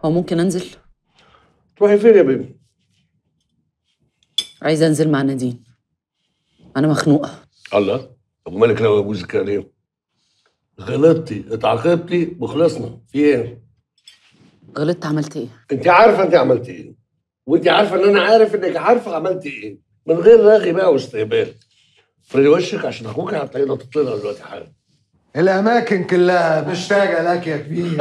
هو ممكن انزل تروحي فين يا بيبي؟ عايزه انزل مع نادين انا مخنوقه الله طب مالك لو ابوس كريم غلطتي اتعاقبتي وخلصنا في ايه؟ غلطت عملت ايه انت عارفه انت عملتي ايه وانت عارفه ان انا عارف انك عارفه عملتي ايه من غير رغي بقى واستهبال فري وشك عشان اخوك هتلاقيه نطط لنا دلوقتي حالا الاماكن كلها مشتاقه لك يا كبير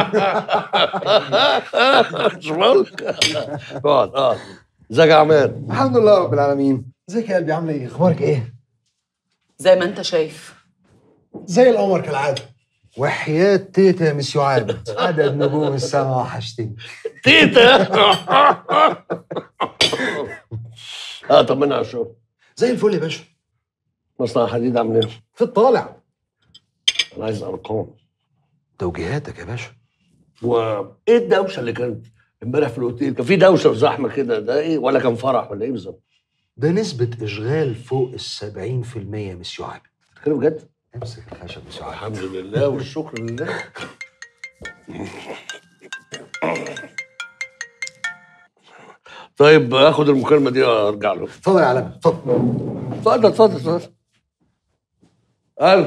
مش بالك اقعد اقعد ازيك يا عماد الحمد لله رب العالمين ازيك يا قلبي عامله ايه اخبارك ايه زي ما انت شايف زي القمر كالعاده وحياة تيتا يا مسيو عابد عدد نجوم السماء وحشتني تيتا اه طمنا على الشغل زي الفل يا باشا مصنع حديد عامل ايه؟ في الطالع انا عايز ارقام توجيهاتك يا باشا وايه الدوشه اللي كانت امبارح في الاوتيل؟ كان في دوشه وزحمه كده ده ايه ولا كان فرح ولا ايه بالظبط؟ ده نسبة إشغال فوق السبعين في المية يا مسيو عابد بتتكلم بجد؟ امسك الخشب يا مسيو عابد الحمد لله والشكر لله طيب اخد المكالمه دي وارجع له اتفضل يا علامة اتفضل اتفضل اتفضل اتفضل الو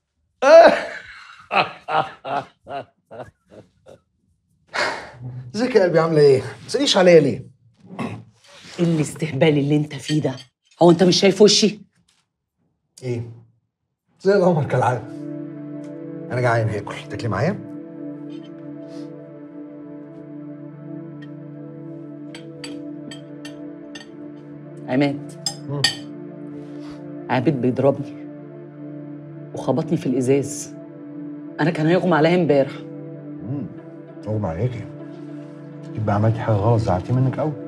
ازيك يا قلبي عاملة ايه؟ ما تسأليش عليا ليه؟ ايه الاستهبال اللي انت فيه ده هو انت مش شايف وشي ايه؟ زي القمر كالعادة أنا جعان هاكل تاكلي معايا؟ عماد مم. عابد بيضربني وخبطني في الازاز انا كان هيغمى عليا امبارح امم اغمى عليكي يبقى عملتي حاجة غلط زعلتي منك قوي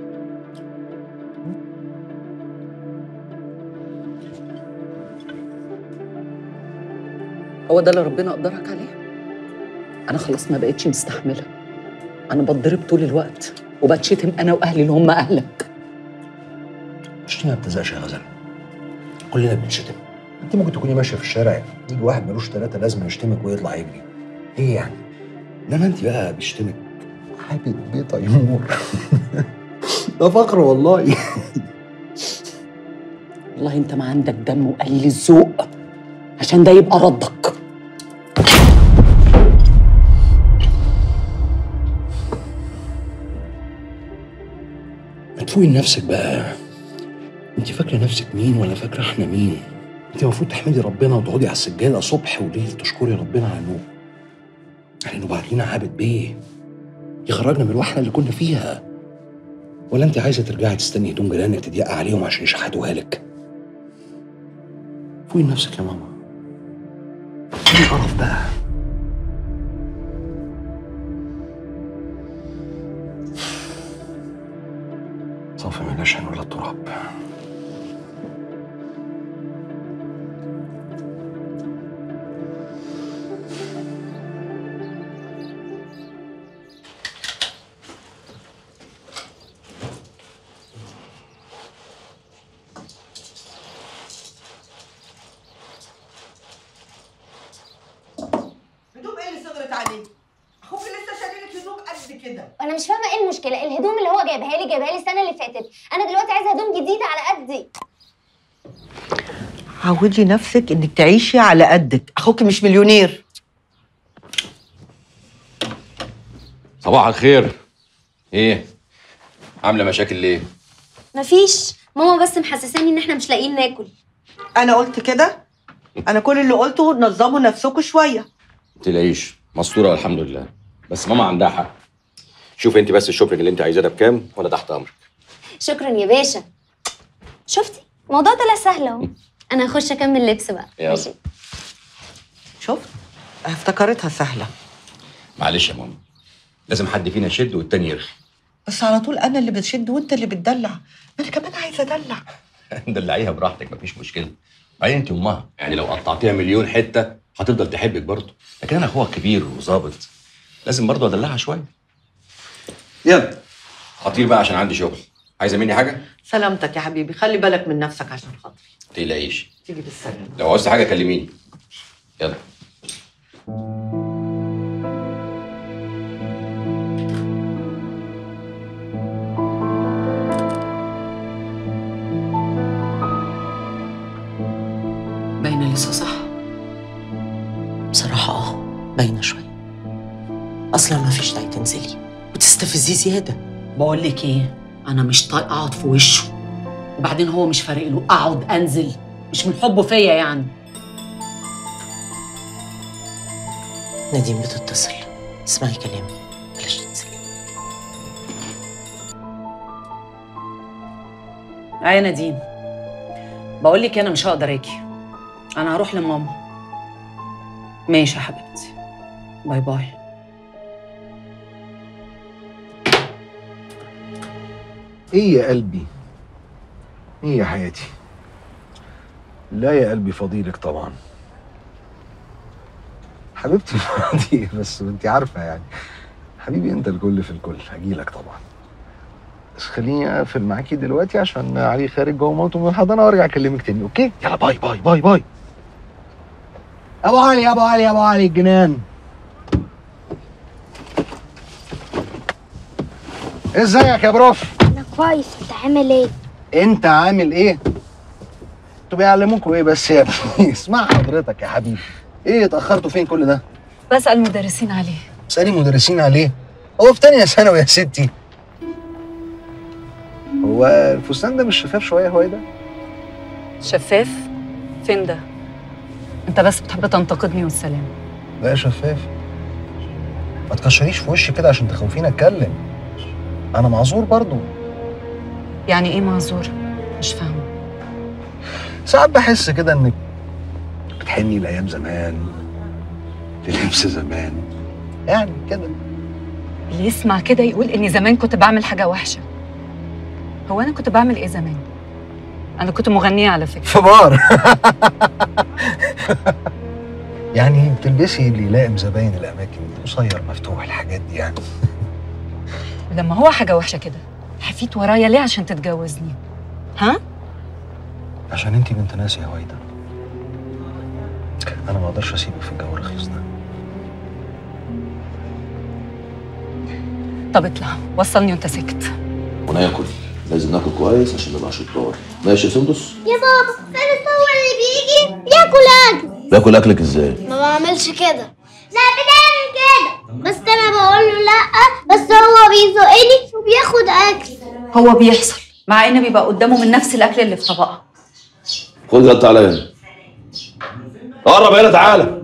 هو ده اللي ربنا قدرك عليه انا خلاص ما بقتش مستحمله انا بتضرب طول الوقت وبتشتم انا واهلي اللي هم اهلك الشتيمة ما بتزهقش يا غزل كلنا بنشتم انت ممكن تكوني ماشيه في الشارع يجي واحد ملوش ثلاثه لازم يشتمك ويطلع يجري ايه يعني انما انت بقى بيشتمك حابب بيه تيمور ده فقر والله والله انت ما عندك دم وقليل الذوق عشان ده يبقى ردك ما تفوقي لنفسك بقى انت فاكره نفسك مين ولا فاكره احنا مين انت المفروض تحمدي ربنا وتقعدي على السجاده صبح وليل تشكري ربنا على انه على انه بعت لنا عابد بيه يخرجنا من الوحله اللي كنا فيها ولا انت عايزه ترجعي تستني هدوم جيرانك تضيق عليهم عشان يشحتوها لك فوقي لنفسك يا ماما ايه القرف بقى صافي من العشان ولا التراب هدوم ايه اللي صغرت عليك؟ اخوك لسه شاري لك هدوم قد كده انا مش فاهمه ايه المشكله الهدوم اللي هو جايبها لي جايبها لي السنه اللي فاتت انا دلوقتي عايزه هدوم جديده على قدي عودي نفسك انك تعيشي على قدك اخوك مش مليونير صباح الخير ايه عامله مشاكل ليه مفيش ماما بس محسساني ان احنا مش لاقيين ناكل انا قلت كده انا كل اللي قلته نظموا نفسكم شويه تلاقيش مستوره الحمد لله بس ماما عندها حق شوفي انت بس الشوبينج اللي انت عايزاه ده بكام وانا تحت امرك شكرا يا باشا شفتي الموضوع طلع سهل اهو انا هخش اكمل لبس بقى يلا. ماشي. شفت افتكرتها سهله معلش يا ماما لازم حد فينا يشد والتاني يرخي بس على طول انا اللي بتشد وانت اللي بتدلع ما انا كمان عايزه ادلع دلعيها براحتك مفيش مشكله بعدين انت امها يعني لو قطعتيها مليون حته هتفضل تحبك برضه لكن انا اخوها كبير وظابط لازم برضه ادلعها شويه يلا هطير بقى عشان عندي شغل عايزه مني حاجه سلامتك يا حبيبي خلي بالك من نفسك عشان خاطري تقلقيش تيجي بالسلامه لو عاوزت حاجه كلميني يلا اصلا ما فيش داعي تنزلي وتستفزيه زياده بقول لك ايه انا مش طايقه اقعد في وشه وبعدين هو مش فارق له اقعد انزل مش من حبه فيا يعني نديم بتتصل اسمعي كلامي بلاش تنزلي اه يا نادين بقول لك انا مش هقدر اجي انا هروح لماما ماشي يا حبيبتي باي باي ايه يا قلبي ايه يا حياتي لا يا قلبي فضيلك طبعا حبيبتي دي بس انت عارفه يعني حبيبي انت الكل في الكل هجيلك طبعا بس خليني اقفل معاكي دلوقتي عشان علي خارج جوه موته من الحضانه وارجع اكلمك تاني اوكي يلا باي باي باي باي ابو علي ابو علي ابو علي الجنان ازيك يا بروف انا كويس انت عامل ايه انت عامل ايه؟ انتوا بيعلموكوا ايه بس يا ابني؟ اسمع حضرتك يا حبيبي ايه اتاخرتوا فين كل ده؟ بسال مدرسين عليه اسالي مدرسين عليه هو في تانية ثانوي يا ستي هو الفستان ده مش شفاف شويه هو ايه ده؟ شفاف فين ده انت بس بتحب تنتقدني والسلام لا شفاف ما تكشريش في وشي كده عشان تخوفيني اتكلم انا معذور برضو يعني ايه معذور مش فاهمه ساعات بحس كده انك بتحني لايام زمان للبس زمان يعني كده اللي يسمع كده يقول اني زمان كنت بعمل حاجه وحشه هو انا كنت بعمل ايه زمان انا كنت مغنيه على فكره في بار يعني بتلبسي اللي يلائم زباين الاماكن قصير مفتوح الحاجات دي يعني لما هو حاجه وحشه كده حفيت ورايا ليه عشان تتجوزني ها عشان انتي بنت ناس يا هويدا انا ما اقدرش اسيبك في الجو الرخيص ده طب اطلع وصلني وانت سكت وناكل لازم ناكل كويس عشان نبقى شطار ماشي يا سندس يا بابا فارس هو اللي بيجي بياكل اكل باكل اكلك ازاي ما بعملش كده لا بتعمل كده بس انا بقول له لا بس هو بيزقني وبياخد اكل هو بيحصل مع ان بيبقى قدامه من نفس الاكل اللي في طبقه خد يلا تعالى هنا قرب هنا تعالى